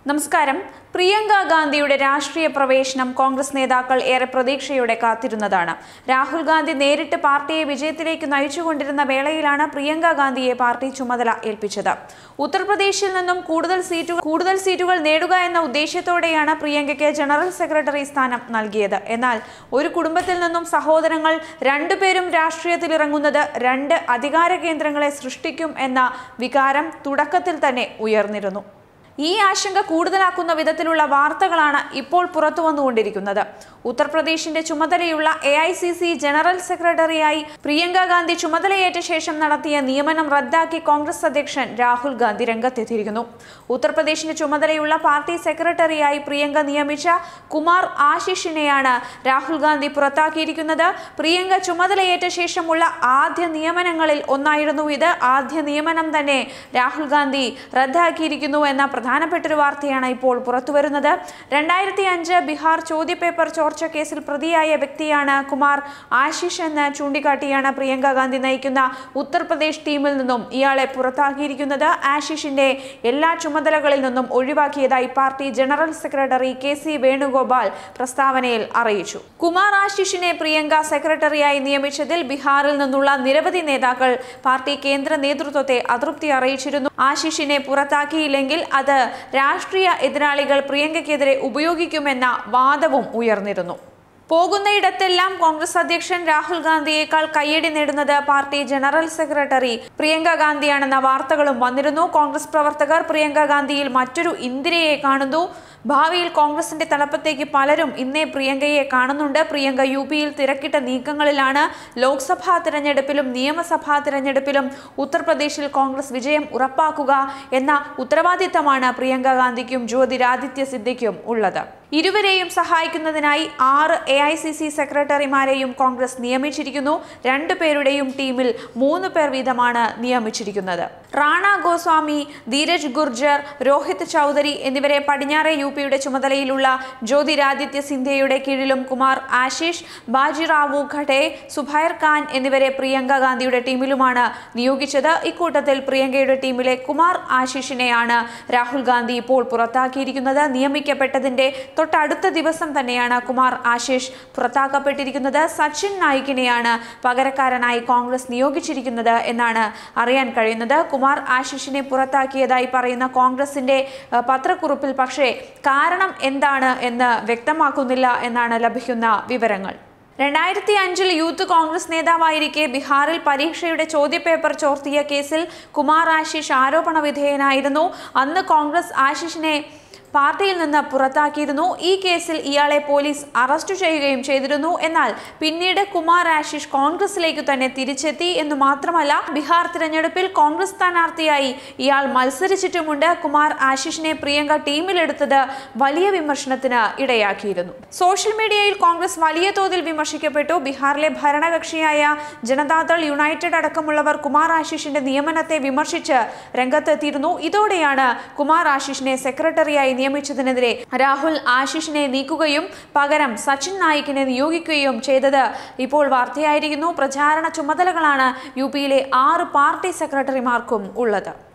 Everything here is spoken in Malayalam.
നമസ്കാരം പ്രിയങ്ക ഗാന്ധിയുടെ രാഷ്ട്രീയ പ്രവേശനം കോൺഗ്രസ് നേതാക്കൾ ഏറെ പ്രതീക്ഷയോടെ കാത്തിരുന്നതാണ് രാഹുൽ ഗാന്ധി നേരിട്ട് പാർട്ടിയെ വിജയത്തിലേക്ക് നയിച്ചുകൊണ്ടിരുന്ന വേളയിലാണ് പ്രിയങ്ക ഗാന്ധിയെ പാർട്ടി ചുമതല ഏൽപ്പിച്ചത് ഉത്തർപ്രദേശിൽ നിന്നും കൂടുതൽ സീറ്റുകൾ കൂടുതൽ സീറ്റുകൾ നേടുക എന്ന ഉദ്ദേശ്യത്തോടെയാണ് പ്രിയങ്കയ്ക്ക് ജനറൽ സെക്രട്ടറി സ്ഥാനം നൽകിയത് എന്നാൽ ഒരു കുടുംബത്തിൽ നിന്നും സഹോദരങ്ങൾ രണ്ടുപേരും രാഷ്ട്രീയത്തിൽ ഇറങ്ങുന്നത് രണ്ട് അധികാര കേന്ദ്രങ്ങളെ സൃഷ്ടിക്കും എന്ന വികാരം തുടക്കത്തിൽ തന്നെ ഉയർന്നിരുന്നു ഈ ആശങ്ക കൂടുതലാക്കുന്ന വിധത്തിലുള്ള വാർത്തകളാണ് ഇപ്പോൾ പുറത്തു വന്നുകൊണ്ടിരിക്കുന്നത് ഉത്തർപ്രദേശിന്റെ ചുമതലയുള്ള A I C C general സെക്രട്ടറിയായി പ്രിയങ്ക ഗാന്ധി ചുമതലയേറ്റ ശേഷം നടത്തിയ നിയമനം റദ്ദാക്കി കോൺഗ്രസ് അധ്യക്ഷൻ രാഹുൽ ഗാന്ധി രംഗത്തെത്തിയിരിക്കുന്നു ഉത്തർപ്രദേശിന്റെ ചുമതലയുള്ള പാർട്ടി സെക്രട്ടറിയായി പ്രിയങ്ക നിയമിച്ച കുമാർ ആശിഷിനെയാണ് രാഹുൽ ഗാന്ധി പുറത്താക്കിയിരിക്കുന്നത് പ്രിയങ്ക ചുമതലയേറ്റ ശേഷമുള്ള ആദ്യ നിയമനങ്ങളിൽ ഒന്നായിരുന്നു ഇത് ആദ്യ നിയമനം തന്നെ രാഹുൽ ഗാന്ധി റദ്ദാക്കിയിരിക്കുന്നു എന്ന പ്രധാനപ്പെട്ട ഒരു വാർത്തയാണ് ഇപ്പോൾ പുറത്തുവരുന്നത് രണ്ടായിരത്തി അഞ്ച് ബീഹാർ ചോദ്യപേപ്പർ ചോർച്ച കേസിൽ പ്രതിയായ വ്യക്തിയാണ് കുമാർ ആശിഷ് എന്ന് ചൂണ്ടിക്കാട്ടിയാണ് പ്രിയങ്ക ഗാന്ധി നയിക്കുന്ന ഉത്തർപ്രദേശ് ടീമിൽ നിന്നും ഇയാളെ പുറത്താക്കിയിരിക്കുന്നത് ആശിഷിന്റെ എല്ലാ ചുമതലകളിൽ നിന്നും ഒഴിവാക്കിയതായി party general secretary K C Venugopal പ്രസ്താവനയിൽ അറിയിച്ചു കുമാർ ആശിഷിനെ പ്രിയങ്ക സെക്രട്ടറിയായി നിയമിച്ചതിൽ ബീഹാറിൽ നിന്നുള്ള നിരവധി നേതാക്കൾ പാർട്ടി കേന്ദ്ര നേതൃത്വത്തെ അതൃപ്തി അറിയിച്ചിരുന്നു ആശിഷിനെ പുറത്താക്കിയില്ലെങ്കിൽ അത് രാഷ്ട്രീയ എതിരാളികൾ പ്രിയങ്കയ്ക്കെതിരെ ഉപയോഗിക്കുമെന്ന വാദവും ഉയർന്നിരുന്നു പോകുന്നയിടത്തെല്ലാം കോൺഗ്രസ് അധ്യക്ഷൻ രാഹുൽ ഗാന്ധിയേക്കാൾ കയ്യടി നേടുന്നത് പാർട്ടി ജനറൽ സെക്രട്ടറി പ്രിയങ്ക ഗാന്ധിയാണെന്ന വാർത്തകളും വന്നിരുന്നു കോൺഗ്രസ് പ്രവർത്തകർ പ്രിയങ്ക ഗാന്ധിയിൽ മറ്റൊരു ഇന്ദിരയെ കാണുന്നു ഭാവിയിൽ കോൺഗ്രസിന്റെ തലപ്പത്തേക്ക് പലരും ഇന്നേ പ്രിയങ്കയെ കാണുന്നുണ്ട് പ്രിയങ്ക യു പിയിൽ തിരക്കിട്ട നീക്കങ്ങളിലാണ് ലോക്സഭാ തിരഞ്ഞെടുപ്പിലും നിയമസഭാ തിരഞ്ഞെടുപ്പിലും ഉത്തർപ്രദേശിൽ കോൺഗ്രസ് വിജയം ഉറപ്പാക്കുക എന്ന ഉത്തരവാദിത്തമാണ് പ്രിയങ്ക ഗാന്ധിക്കും ജ്യോതിരാദിത്യ സിദ്ദിഖും ഉള്ളത് ഇരുവരെയും സഹായിക്കുന്നതിനായി ആറ് എ ഐ സി സി സെക്രട്ടറിമാരെയും കോൺഗ്രസ് നിയമിച്ചിരിക്കുന്നു രണ്ടുപേരുടെയും ടീമിൽ മൂന്ന് പേർ വീതമാണ് നിയമിച്ചിരിക്കുന്നത് റാണ ഗോസ്വാമി ധീരജ് ഗുർജർ രോഹിത് ചൗധരി എന്നിവരെ പടിഞ്ഞാറെ യു പിയുടെ ചുമതലയിലുള്ള ജ്യോതിരാദിത്യ സിന്ധ്യയുടെ കീഴിലും കുമാർ ആശിഷ് ബാജിറാവു ഖഡെ സുബൈർ ഖാൻ എന്നിവരെ പ്രിയങ്ക ഗാന്ധിയുടെ ടീമിലുമാണ് നിയോഗിച്ചത് ഇക്കൂട്ടത്തിൽ പ്രിയങ്കയുടെ ടീമിലെ കുമാർ ആശിഷിനെയാണ് രാഹുൽ ഗാന്ധി ഇപ്പോൾ പുറത്താക്കിയിരിക്കുന്നത് നിയമിക്കപ്പെട്ടതിന്റെ തൊട്ടടുത്ത ദിവസം തന്നെയാണ് കുമാർ ആശിഷ് പുറത്താക്കപ്പെട്ടിരിക്കുന്നത് സച്ചിൻ നായിക്കിനെയാണ് പകരക്കാരനായി കോൺഗ്രസ് നിയോഗിച്ചിരിക്കുന്നത് എന്നാണ് അറിയാൻ കഴിയുന്നത് കുമാർ ആശിഷിനെ പുറത്താക്കിയതായി പറയുന്ന കോൺഗ്രസിന്റെ ഏഹ്, പത്രക്കുറിപ്പിൽ പക്ഷേ കാരണം എന്താണ് എന്ന് വ്യക്തമാക്കുന്നില്ല എന്നാണ് ലഭിക്കുന്ന വിവരങ്ങൾ രണ്ടായിരത്തി അഞ്ചിൽ യൂത്ത് കോൺഗ്രസ് നേതാവായിരിക്കെ ബീഹാറിൽ പരീക്ഷയുടെ ചോദ്യപേപ്പർ ചോർത്തിയ കേസിൽ കുമാർ ആശിഷ് ആരോപണ വിധേയനായിരുന്നു അന്ന് കോൺഗ്രസ് ആശിഷിനെ പാർട്ടിയിൽ നിന്ന് പുറത്താക്കിയിരുന്നു ഈ കേസിൽ ഇയാളെ പോലീസ് അറസ്റ്റ് ചെയ്യുകയും ചെയ്തിരുന്നു എന്നാൽ പിന്നീട് കുമാർ ആശിഷ് കോൺഗ്രസിലേക്ക് തന്നെ തിരിച്ചെത്തി എന്ന് മാത്രമല്ല ബീഹാർ തിരഞ്ഞെടുപ്പിൽ കോൺഗ്രസ് സ്ഥാനാർത്ഥിയായി ഇയാൾ മത്സരിച്ചിട്ടുമുണ്ട് കുമാർ ആശിഷിനെ പ്രിയങ്ക ടീമിലെടുത്തത് വലിയ വിമർശനത്തിന് ഇടയാക്കിയിരുന്നു സോഷ്യൽ മീഡിയയിൽ കോൺഗ്രസ് വലിയ തോതിൽ വിമർശിക്കപ്പെട്ടു ബീഹാറിലെ ഭരണകക്ഷിയായ ജനതാദൾ യുണൈറ്റഡ് അടക്കമുള്ളവർ കുമാർ ആശിഷിന്റെ നിയമനത്തെ വിമർശിച്ച് രംഗത്തെത്തിയിരുന്നു ഇതോടെയാണ് കുമാർ ആശിഷിനെ സെക്രട്ടറിയായി നിയമിച്ചതിനെതിരെ രാഹുൽ ആശിഷിനെ നീക്കുകയും പകരം സച്ചിൻ നായിക്കിനെ നിയോഗിക്കുകയും ചെയ്തത് ഇപ്പോൾ വാർത്തയായിരിക്കുന്നു പ്രചാരണ ചുമതലകളാണ് യു പിയിലെ ആറ് പാർട്ടി സെക്രട്ടറിമാർക്കും ഉള്ളത്